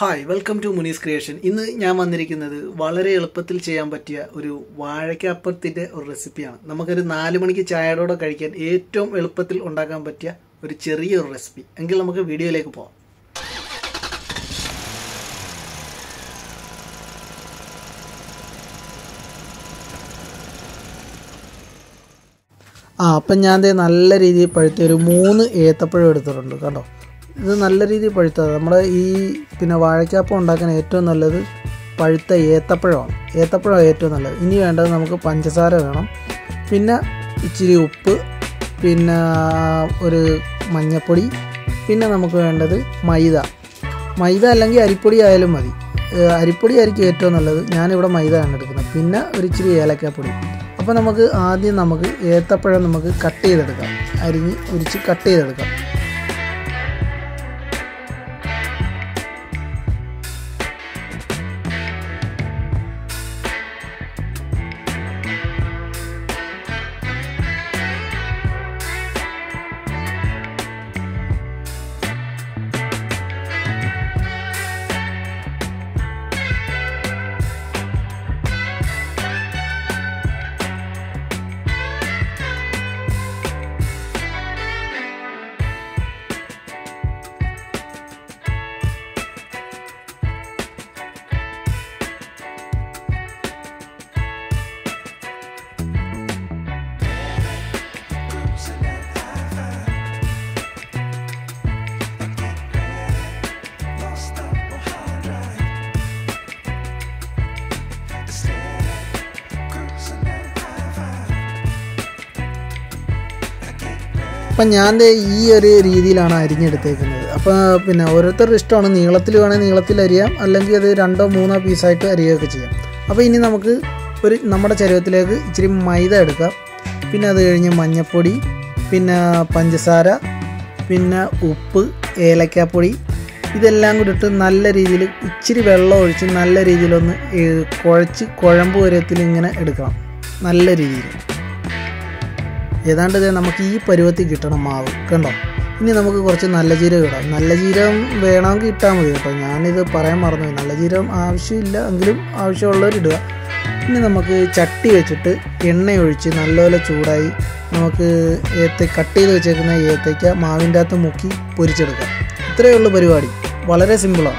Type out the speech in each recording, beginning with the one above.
Hi welcome to Munees creation ഇന്ന് ഞാൻ വന്നിരിക്കുന്നത് വളരെ എളുപ്പത്തിൽ ചെയ്യാൻ പറ്റിയ ഒരു വാഴയ്ക്കപ്പത്തിൻ്റെ ഒരു റെസിപ്പിയാണ് നമുക്കൊരു നാല് മണിക്ക് ചായയോടെ കഴിക്കാൻ ഏറ്റവും എളുപ്പത്തിൽ ഉണ്ടാക്കാൻ പറ്റിയ ഒരു ചെറിയൊരു റെസിപ്പി എങ്കിൽ നമുക്ക് വീഡിയോയിലേക്ക് പോകാം ആ അപ്പം ഞാൻ ദേ നല്ല രീതിയിൽ പഴുത്ത ഒരു മൂന്ന് ഏത്തപ്പഴം എടുത്തിട്ടുണ്ട് കണ്ടോ ഇത് നല്ല രീതിയിൽ പഴുത്തത് നമ്മുടെ ഈ പിന്നെ വാഴയ്ക്കാപ്പം ഉണ്ടാക്കാൻ ഏറ്റവും നല്ലത് പഴുത്ത ഏത്തപ്പഴമാണ് ഏത്തപ്പഴം ഏറ്റവും നല്ലത് ഇനി വേണ്ടത് നമുക്ക് പഞ്ചസാര വേണം പിന്നെ ഇച്ചിരി ഉപ്പ് പിന്നെ ഒരു മഞ്ഞപ്പൊടി പിന്നെ നമുക്ക് വേണ്ടത് മൈദ മൈദ അല്ലെങ്കിൽ അരിപ്പൊടി ആയാലും മതി ഏഹ് അരിപ്പൊടി ആയിരിക്കും ഏറ്റവും നല്ലത് ഞാനിവിടെ മൈദ ആണ് എടുക്കുന്നത് പിന്നെ ഒരു ഇച്ചിരി ഏലക്കാപ്പൊടി അപ്പോൾ നമുക്ക് ആദ്യം നമുക്ക് ഏത്തപ്പഴം നമുക്ക് കട്ട് ചെയ്തെടുക്കാം അരിഞ്ഞ് ഉരിച്ച് കട്ട് ചെയ്തെടുക്കാം അപ്പം ഞാൻ ദേ ഈ ഒരു രീതിയിലാണ് അരിഞ്ഞെടുത്തേക്കുന്നത് അപ്പോൾ പിന്നെ ഓരോരുത്തരുടെ ഇഷ്ടമാണ് നീളത്തിൽ വേണമെങ്കിൽ നീളത്തിൽ അരിയാം അല്ലെങ്കിൽ അത് രണ്ടോ മൂന്നോ പീസായിട്ട് അരിയുകയൊക്കെ ചെയ്യാം അപ്പോൾ ഇനി നമുക്ക് ഒരു നമ്മുടെ ചരുവത്തിലേക്ക് ഇച്ചിരി മൈദ എടുക്കാം പിന്നെ അത് കഴിഞ്ഞ് മഞ്ഞൾപ്പൊടി പിന്നെ പഞ്ചസാര പിന്നെ ഉപ്പ് ഏലക്കാപ്പൊടി ഇതെല്ലാം കൂടി ഇട്ട് നല്ല രീതിയിൽ ഇച്ചിരി വെള്ളം ഒഴിച്ച് നല്ല രീതിയിലൊന്ന് ഏഹ്, കുഴച്ച് കുഴമ്പ് വരത്തിൽ ഇങ്ങനെ എടുക്കണം നല്ല രീതിയിൽ ഏതാണ്ട് ദേ നമുക്ക് ഈ പരുവത്തിൽ കിട്ടണം മാവ് കണ്ടോ ഇനി നമുക്ക് കുറച്ച് നല്ല ജീരകം ഇടാം നല്ല ജീരകം വേണമെങ്കിൽ ഇട്ടാൽ മതി കേട്ടോ ഞാനിത് പറയാൻ മറന്നു പോയി. നല്ല ജീരകം ആവശ്യമില്ല എങ്കിലും ആവശ്യമുള്ളവർ ഇടുക ഇനി നമുക്ക് ചട്ടി വെച്ചിട്ട് എണ്ണ ഒഴിച്ച് നല്ലപോലെ ചൂടായി നമുക്ക് ഏത്ത കട്ട് ചെയ്ത് വെച്ചേക്കുന്ന ഏത്തയ്ക്ക മാവിൻ്റെ അകത്ത് മുക്കി പൊരിച്ചെടുക്കാം ഇത്രയേ ഉള്ളൂ പരിപാടി വളരെ സിമ്പിളാണ്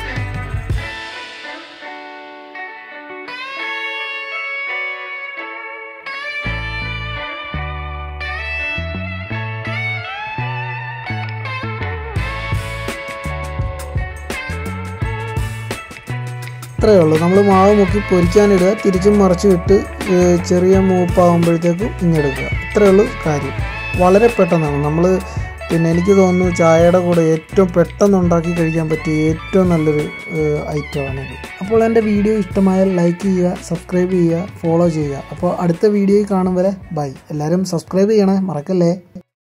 ഇത്രയേ ഉള്ളൂ നമ്മൾ മാവ് മുക്കി പൊരിക്കാനിടുക തിരിച്ചും മറിച്ചും ഇട്ട് ഏഹ്, ചെറിയ മൂപ്പാകുമ്പോഴത്തേക്കും ഇങ്ങെടുക്കുക ഇത്രയേ ഉള്ളൂ കാര്യം വളരെ പെട്ടെന്നാണ് നമ്മൾ പിന്നെ എനിക്ക് തോന്നുന്നു ചായയുടെ കൂടെ ഏറ്റവും പെട്ടെന്ന് ഉണ്ടാക്കി കഴിക്കാൻ പറ്റിയ ഏറ്റവും നല്ലൊരു ഐറ്റമാണിത് അപ്പോൾ എൻ്റെ വീഡിയോ ഇഷ്ടമായാൽ ലൈക്ക് ചെയ്യുക സബ്സ്ക്രൈബ് ചെയ്യുക ഫോളോ ചെയ്യുക അപ്പോൾ അടുത്ത വീഡിയോയിൽ കാണും വരെ ബൈ എല്ലാവരും സബ്സ്ക്രൈബ് ചെയ്യണേ മറക്കല്ലേ